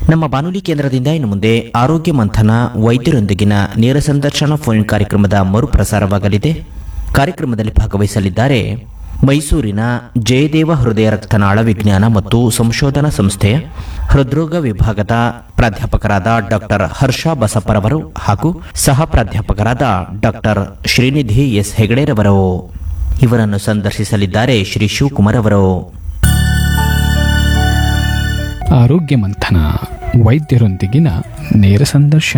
ನಮ್ಮ ಬಾನುಲಿ ಕೇಂದ್ರದಿಂದ ಇನ್ನು ಮುಂದೆ ಆರೋಗ್ಯ ಮಂಥನ ವೈದ್ಯರೊಂದಿಗಿನ ನೇರ ಸಂದರ್ಶನ ಫೋನ್ ಕಾರ್ಯಕ್ರಮದ ಮರುಪ್ರಸಾರವಾಗಲಿದೆ ಕಾರ್ಯಕ್ರಮದಲ್ಲಿ ಭಾಗವಹಿಸಲಿದ್ದಾರೆ ಮೈಸೂರಿನ ಜಯದೇವ ಹೃದಯ ರಕ್ತನಾಳ ವಿಜ್ಞಾನ ಮತ್ತು ಸಂಶೋಧನಾ ಸಂಸ್ಥೆಯ ಹೃದ್ರೋಗ ವಿಭಾಗದ ಪ್ರಾಧ್ಯಾಪಕರಾದ ಡಾಕ್ಟರ್ ಹರ್ಷ ಬಸಪ್ಪರವರು ಹಾಗೂ ಸಹ ಪ್ರಾಧ್ಯಾಪಕರಾದ ಡಾಕ್ಟರ್ ಶ್ರೀನಿಧಿ ಎಸ್ ಹೆಗಡೆರವರು ಇವರನ್ನು ಸಂದರ್ಶಿಸಲಿದ್ದಾರೆ ಶ್ರೀ ಶಿವಕುಮಾರ್ ಅವರು ಆರೋಗ್ಯ ಮಂಥನ ವೈದ್ಯರೊಂದಿಗಿನ ನೇರ ಸಂದರ್ಶನ